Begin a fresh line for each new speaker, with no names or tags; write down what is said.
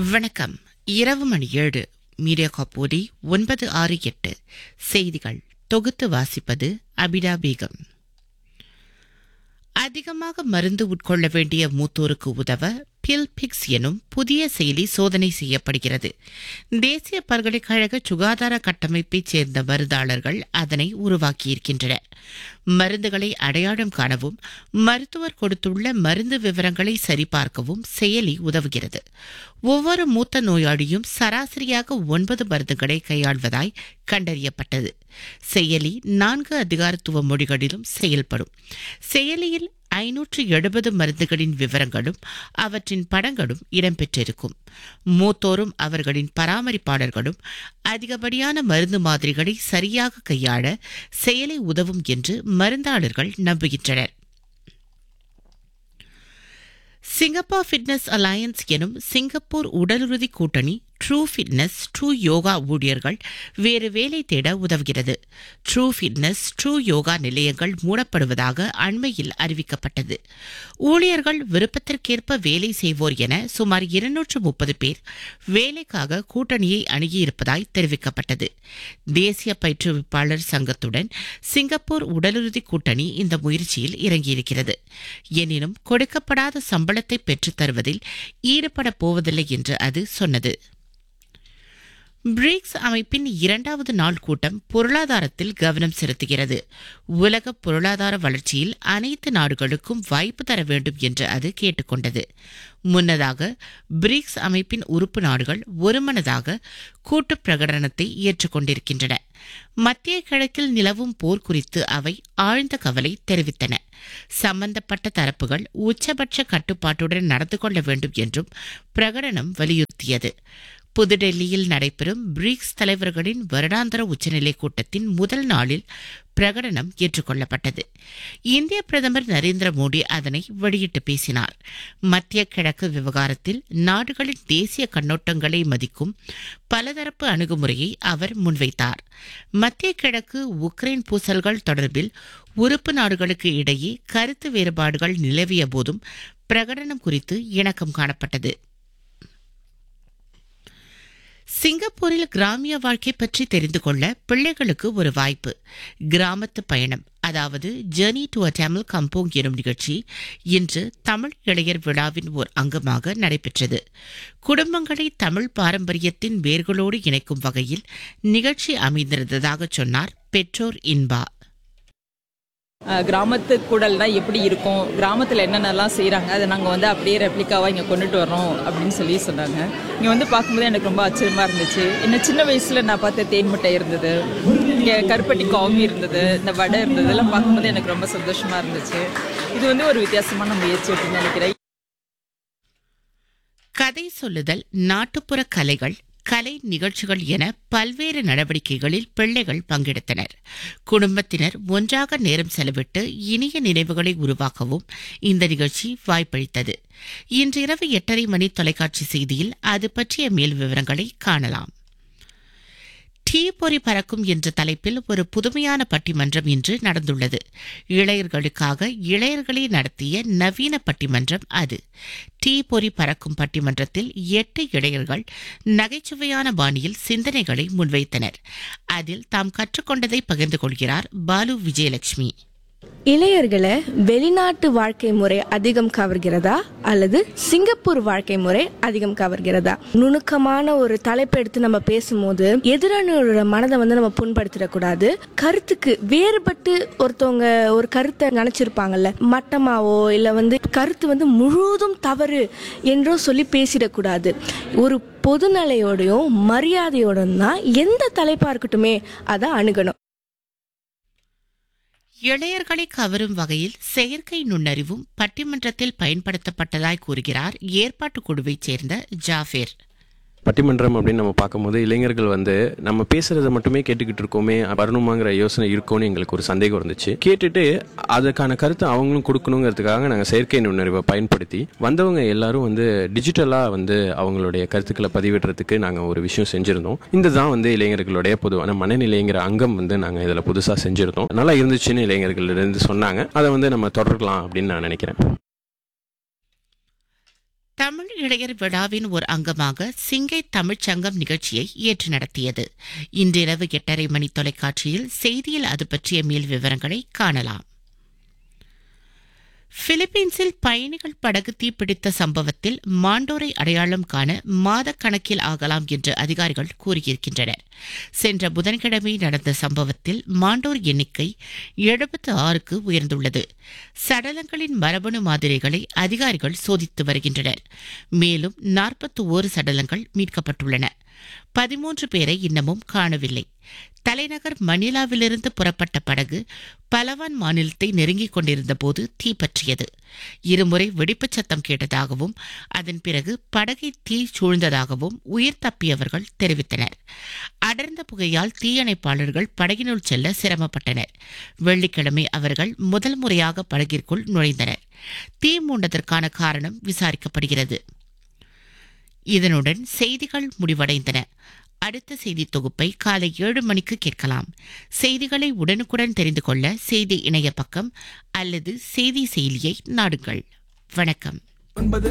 வணக்கம் இரவு மணி ஏழு மீடியா காப்போடி ஒன்பது ஆறு எட்டு செய்திகள் தொகுத்து வாசிப்பது அபிடா பேகம் அதிகமாக மருந்து உட்கொள்ள வேண்டிய மூத்தோருக்கு உதவ பில்பிக்ஸ் எனும் புதிய செயலி சோதனை செய்யப்படுகிறது தேசிய பல்கலைக்கழக சுகாதார கட்டமைப்பைச் சேர்ந்த மருந்தாளர்கள் அதனை உருவாக்கியிருக்கின்றனர் மருந்துகளை அடையாளம் காணவும் மருத்துவர் கொடுத்துள்ள மருந்து விவரங்களை சரிபார்க்கவும் செயலி உதவுகிறது ஒவ்வொரு மூத்த நோயாளியும் சராசரியாக ஒன்பது மருந்துகளை கையாள்வதாய் கண்டறியப்பட்டது செயலி நான்கு அதிகாரத்துவ மொழிகளிலும் செயல்படும் செயலியில் ஐநூற்று எழுபது மருந்துகளின் விவரங்களும் அவற்றின் படங்களும் இடம்பெற்றிருக்கும் மூத்தோரும் அவர்களின் பராமரிப்பாளர்களும் அதிகப்படியான மருந்து மாதிரிகளை சரியாக கையாள செயலை உதவும் என்று மருந்தாளர்கள் நம்புகின்றனர் சிங்கப்பூர் ஃபிட்னஸ் அலையன்ஸ் எனும் சிங்கப்பூர் உடலுறுதி கூட்டணி ட்ரூ ஃபிட்னஸ் ட்ரூ யோகா ஊழியர்கள் வேறு வேலை தேட உதவுகிறது ட்ரூ ஃபிட்னஸ் ட்ரூ யோகா நிலையங்கள் மூடப்படுவதாக அண்மையில் அறிவிக்கப்பட்டது ஊழியர்கள் விருப்பத்திற்கேற்ப வேலை செய்வோர் என சுமார் இருநூற்று முப்பது பேர் வேலைக்காக கூட்டணியை அணுகியிருப்பதாய் தெரிவிக்கப்பட்டது தேசிய பயிற்றுவிப்பாளர் சங்கத்துடன் சிங்கப்பூர் உடலுறுதி கூட்டணி இந்த முயற்சியில் இறங்கியிருக்கிறது எனினும் கொடுக்கப்படாத சம்பளத்தை பெற்றுத் தருவதில் ஈடுபடப் போவதில்லை என்று அது சொன்னது பிரிக்ஸ் அமைப்பின் இரண்டாவது நாள் கூட்டம் பொருளாதாரத்தில் கவனம் செலுத்துகிறது உலக பொருளாதார வளர்ச்சியில் அனைத்து நாடுகளுக்கும் வாய்ப்பு தர வேண்டும் என்று அது கேட்டுக்கொண்டது முன்னதாக பிரிக்ஸ் அமைப்பின் உறுப்பு நாடுகள் ஒருமனதாக கூட்டு பிரகடனத்தை ஏற்றுக்கொண்டிருக்கின்றன மத்திய கிழக்கில் நிலவும் போர் குறித்து அவை ஆழ்ந்த கவலை தெரிவித்தன சம்பந்தப்பட்ட தரப்புகள் உச்சபட்ச கட்டுப்பாட்டுடன் நடந்து கொள்ள வேண்டும் என்றும் பிரகடனம் வலியுறுத்தியது புதுடெல்லியில் நடைபெறும் பிரிக்ஸ் தலைவர்களின் வருடாந்திர உச்சநிலை கூட்டத்தின் முதல் நாளில் பிரகடனம் ஏற்றுக்கொள்ளப்பட்டது இந்திய பிரதமர் நரேந்திர மோடி அதனை வெளியிட்டு பேசினார் மத்திய கிழக்கு விவகாரத்தில் நாடுகளின் தேசிய கண்ணோட்டங்களை மதிக்கும் பலதரப்பு அணுகுமுறையை அவர் முன்வைத்தார் மத்திய கிழக்கு உக்ரைன் பூசல்கள் தொடர்பில் உறுப்பு நாடுகளுக்கு இடையே கருத்து வேறுபாடுகள் நிலவிய போதும் பிரகடனம் குறித்து இணக்கம் காணப்பட்டது சிங்கப்பூரில் கிராமிய வாழ்க்கை பற்றி தெரிந்து கொள்ள பிள்ளைகளுக்கு ஒரு வாய்ப்பு கிராமத்து பயணம் அதாவது journey to a Tamil kampong எனும் நிகழ்ச்சி இன்று தமிழ் இளையர் விழாவின் ஓர் அங்கமாக நடைபெற்றது குடும்பங்களை தமிழ் பாரம்பரியத்தின் வேர்களோடு இணைக்கும் வகையில் நிகழ்ச்சி அமைந்திருந்ததாக சொன்னார் பெற்றோர் இன்பா
அஹ் கிராமத்து கூடல்னா எப்படி இருக்கும் கிராமத்தில் என்னென்னலாம் செய்கிறாங்க அதை நாங்கள் வந்து அப்படியே ரெப்ளிகாவாக இங்கே கொண்டுட்டு வரோம் அப்படின்னு சொல்லி சொன்னாங்க இங்கே வந்து பார்க்கும்போது எனக்கு ரொம்ப ஆச்சரியமாக இருந்துச்சு என்ன சின்ன வயசில் நான் பார்த்த தேன் மிட்டாய் இருந்தது இங்கே கருப்பட்டி காமி இருந்தது இந்த வடை இருந்தது இதெல்லாம் பார்க்கும்போது எனக்கு ரொம்ப சந்தோஷமாக இருந்துச்சு இது வந்து ஒரு வித்தியாசமான முயற்சி அப்படின்னு நினைக்கிறேன்
கதை சொல்லுதல் நாட்டுப்புற கலைகள் கலை நிகழ்ச்சிகள் என பல்வேறு நடவடிக்கைகளில் பிள்ளைகள் பங்கெடுத்தனர் குடும்பத்தினர் ஒன்றாக நேரம் செலவிட்டு இனிய நினைவுகளை உருவாக்கவும் இந்த நிகழ்ச்சி வாய்ப்பளித்தது இன்றிரவு எட்டரை மணி தொலைக்காட்சி செய்தியில் அது பற்றிய மேல் விவரங்களை காணலாம் டீ பொறி பறக்கும் என்ற தலைப்பில் ஒரு புதுமையான பட்டிமன்றம் இன்று நடந்துள்ளது இளையர்களுக்காக இளையர்களே நடத்திய நவீன பட்டிமன்றம் அது டீ பொறி பறக்கும் பட்டிமன்றத்தில் எட்டு இளையர்கள் நகைச்சுவையான பாணியில் சிந்தனைகளை முன்வைத்தனர் அதில் தாம் கற்றுக்கொண்டதை பகிர்ந்து கொள்கிறார் பாலு விஜயலட்சுமி
இளையர்களை வெளிநாட்டு வாழ்க்கை முறை அதிகம் கவர்கிறதா அல்லது சிங்கப்பூர் வாழ்க்கை முறை அதிகம் கவர்கிறதா நுணுக்கமான ஒரு தலைப்பு எடுத்து நம்ம பேசும்போது எதிராளியோட மனதை வந்து நம்ம புண்படுத்திடக்கூடாது கருத்துக்கு வேறுபட்டு ஒருத்தவங்க ஒரு கருத்தை நினைச்சிருப்பாங்கல்ல மட்டமாவோ இல்ல வந்து கருத்து வந்து முழுவதும் தவறு என்றோ சொல்லி பேசிடக்கூடாது ஒரு பொதுநிலையோடையும் மரியாதையோடும் தான் எந்த தலைப்பா இருக்கட்டுமே அதை அணுகணும்
இளையர்களை கவரும் வகையில் செயற்கை நுண்ணறிவும் பட்டிமன்றத்தில் பயன்படுத்தப்பட்டதாய் கூறுகிறார் ஏற்பாட்டு குழுவைச் சேர்ந்த ஜாஃபேர்
பட்டிமன்றம் அப்படின்னு நம்ம பார்க்கும்போது இளைஞர்கள் வந்து நம்ம பேசுறத மட்டுமே கேட்டுக்கிட்டு இருக்கோமே வரணுமாங்கிற யோசனை இருக்கும்னு எங்களுக்கு ஒரு சந்தேகம் இருந்துச்சு கேட்டுட்டு அதுக்கான கருத்தை அவங்களும் கொடுக்கணுங்கிறதுக்காக நாங்கள் செயற்கை நுண்ணறிவை பயன்படுத்தி வந்தவங்க எல்லாரும் வந்து டிஜிட்டலாக வந்து அவங்களுடைய கருத்துக்களை பதிவிடுறதுக்கு நாங்கள் ஒரு விஷயம் செஞ்சுருந்தோம் இந்த தான் வந்து இளைஞர்களுடைய பொதுவான மனநிலைங்கிற அங்கம் வந்து நாங்கள் இதில் புதுசாக செஞ்சுருந்தோம் நல்லா இருந்துச்சுன்னு இளைஞர்கள் இருந்து சொன்னாங்க அதை வந்து நம்ம தொடரலாம் அப்படின்னு நான் நினைக்கிறேன்
தமிழ் இளையர் விழாவின் ஒரு அங்கமாக சிங்கை தமிழ்ச் சங்கம் நிகழ்ச்சியை ஏற்று நடத்தியது இன்றிரவு எட்டரை மணி தொலைக்காட்சியில் செய்தியில் அது பற்றிய மேல் விவரங்களை காணலாம் பிலிப்பீன்ஸில் பயணிகள் படகு தீப்பிடித்த சம்பவத்தில் மாண்டோரை அடையாளம் காண மாதக்கணக்கில் ஆகலாம் என்று அதிகாரிகள் கூறியிருக்கின்றனர் சென்ற புதன்கிழமை நடந்த சம்பவத்தில் மாண்டோர் எண்ணிக்கை எழுபத்து ஆறுக்கு உயர்ந்துள்ளது சடலங்களின் மரபணு மாதிரிகளை அதிகாரிகள் சோதித்து வருகின்றனர் மேலும் நாற்பத்தி ஓரு சடலங்கள் மீட்கப்பட்டுள்ளன பதிமூன்று பேரை இன்னமும் காணவில்லை தலைநகர் மணிலாவிலிருந்து புறப்பட்ட படகு பலவான் மாநிலத்தை நெருங்கிக் கொண்டிருந்த போது தீப்பற்றியது இருமுறை வெடிப்புச் சத்தம் கேட்டதாகவும் அதன் பிறகு படகை தீ சூழ்ந்ததாகவும் உயிர் தப்பியவர்கள் தெரிவித்தனர் அடர்ந்த புகையால் தீயணைப்பாளர்கள் படகினுள் செல்ல சிரமப்பட்டனர் வெள்ளிக்கிழமை அவர்கள் முதல் முறையாக படகிற்குள் நுழைந்தனர் தீ மூண்டதற்கான காரணம் விசாரிக்கப்படுகிறது இதனுடன் செய்திகள் முடிவடைந்தன அடுத்த செய்தி தொகுப்பை காலை ஏழு மணிக்கு கேட்கலாம் செய்திகளை உடனுக்குடன் தெரிந்து கொள்ள செய்தி இணைய பக்கம் அல்லது செய்தி செயலியை நாடுங்கள் வணக்கம்
ஒன்பது